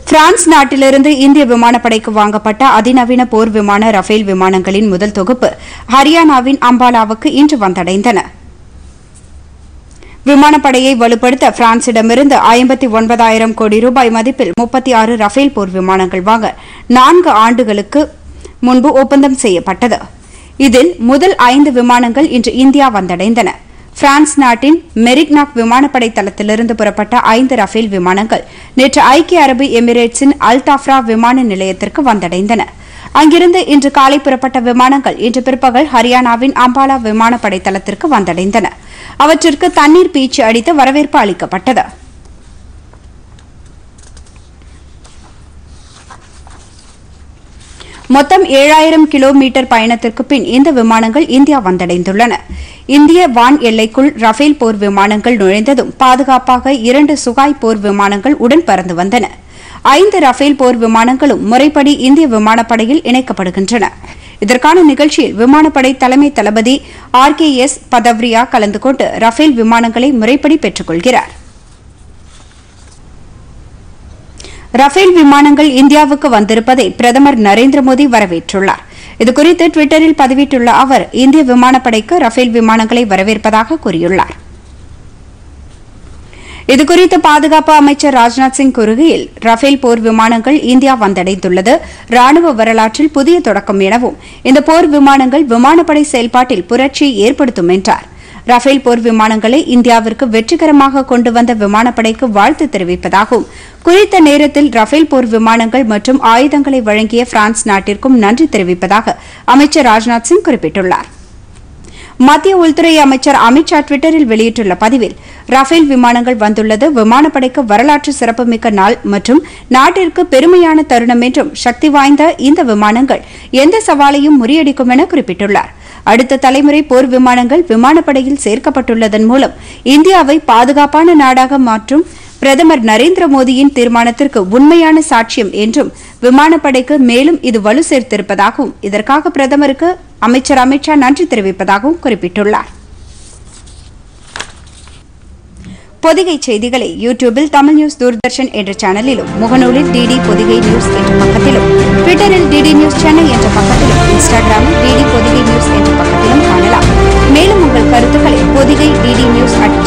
France நாட்டிலிருந்து இந்திய விமானப்படைக்கு வாங்கப்பட்ட அதிநவீன போர் விமான ரஃபேல் விமானங்களின் முதல் தொகுப்பு ஹரியானாவின் அம்பாலாவுக்கு இன்று வந்தடைந்தன விமானப்படையை வலுப்படுத்த பிரான்சிடமிருந்து ஐம்பத்தி ஒன்பதாயிரம் கோடி ரூபாய் மதிப்பில் முப்பத்தி ஆறு ரஃபேல் போர் விமானங்கள் வாங்க நான்கு ஆண்டுகளுக்கு முன்பு ஒப்பந்தம் செய்யப்பட்டது இதில் முதல் ஐந்து விமானங்கள் இன்று இந்தியா வந்தடைந்தன பிரான்ஸ் நாட்டின் மெரிக்னாக் விமானப்படை தளத்திலிருந்து புறப்பட்ட ஐந்து ரஃபேல் விமானங்கள் நேற்று ஐக்கிய அரபு எமிரேட்ஸின் அல்டாஃப்ரா விமான நிலையத்திற்கு வந்தடைந்தன அங்கிருந்து இன்று காலை புறப்பட்ட விமானங்கள் இன்று பிற்பகல் ஹரியானாவின் அம்பாலா விமானப்படை தளத்திற்கு வந்தடைந்தன அவற்றிற்கு தண்ணீர் பீச்சு அடித்து வரவேற்பு அளிக்கப்பட்டது மொத்தம் ஏழாயிரம் கிலோமீட்டர் பயணத்திற்கு பின் இந்த விமானங்கள் இந்தியா வந்தடைந்துள்ளன இந்திய வான் எல்லைக்குள் ரஃபேல் போர் விமானங்கள் நுழைந்ததும் பாதுகாப்பாக இரண்டு சுகாய் போர் விமானங்கள் உடன் பறந்து வந்தன ஐந்து ரஃபேல் போர் விமானங்களும் முறைப்படி இந்திய விமானப்படையில் இணைக்கப்படுகின்றன இதற்கான நிகழ்ச்சியில் விமானப்படை தலைமை தளபதி ஆர் கே எஸ் பதவ்ரியா கலந்து கொண்டு ரஃபேல் விமானங்களை முறைப்படி பெற்றுக்கொள்கிறார் ரஃபேல் விமானங்கள் இந்தியாவுக்கு வந்திருப்பதை பிரதமர் நரேந்திர மோடி வரவேற்றுள்ளார் இதுகுறித்து டுவிட்டரில் பதிவிட்டுள்ள அவர் இந்திய விமானப்படைக்கு ரஃபேல் விமானங்களை வரவேற்பதாக கூறியுள்ளார் இதுகுறித்து பாதுகாப்பு அமைச்சர் ராஜ்நாத் சிங் கூறுகையில் ரஃபேல் போர் விமானங்கள் இந்தியா வந்தடைந்துள்ளது ராணுவ வரலாற்றில் புதிய தொடக்கம் எனவும் இந்த போர் விமானங்கள் விமானப்படை செயல்பாட்டில் புரட்சியை ஏற்படுத்தும் என்றார் ரஃபேல் போர் விமானங்களை இந்தியாவிற்கு வெற்றிகரமாக கொண்டு வந்த விமானப்படைக்கு வாழ்த்து தெரிவிப்பதாகவும் குறித்த நேரத்தில் ரஃபேல் போர் விமானங்கள் மற்றும் ஆயுதங்களை வழங்கிய பிரான்ஸ் நாட்டிற்கும் நன்றி தெரிவிப்பதாக அமைச்சர் ராஜ்நாத் சிங் குறிப்பிட்டுள்ளார் மத்திய உள்துறை அமைச்சர் அமித்ஷா டுவிட்டரில் வெளியிட்டுள்ள பதிவில் ரஃபேல் விமானங்கள் வந்துள்ளது விமானப்படைக்கு வரலாற்று சிறப்புமிக்க நாள் மற்றும் நாட்டிற்கு பெருமையான தருணம் என்றும் சக்தி வாய்ந்த இந்த விமானங்கள் எந்த சவாலையும் முறியடிக்கும் என குறிப்பிட்டுள்ளார் அடுத்த தலைமுறை போர் விமானங்கள் விமானப்படையில் சேர்க்கப்பட்டுள்ளதன் மூலம் இந்தியாவை பாதுகாப்பான நாடாக மாற்றும் பிரதமர் நரேந்திர மோடியின் தீர்மானத்திற்கு உண்மையான சாட்சியம் என்றும் விமானப்படைக்கு மேலும் இது வலு சேர்த்திருப்பதாகவும் இதற்காக பிரதமருக்கு அமைச்சர் அமித்ஷா நன்றி தெரிவிப்பதாகவும் குறிப்பிட்டுள்ளார் பொதிகை செய்திகளை யூடியூபில் தமிழ் நியூஸ் தூர்தர்ஷன் என்ற சேனலிலும் முகநூலில் டிடி பொதிகை நியூஸ் என்ற பக்கத்திலும் ட்விட்டரில் டிடி நியூஸ் சென்னை என்ற பக்கத்திலும் இன்ஸ்டாகிராமில் டிடி பொதிகை நியூஸ் என்ற பக்கத்திலும் காணலாம் மேலும் உங்கள் கருத்துக்களை பொதிகை டிடி நியூஸ் அட்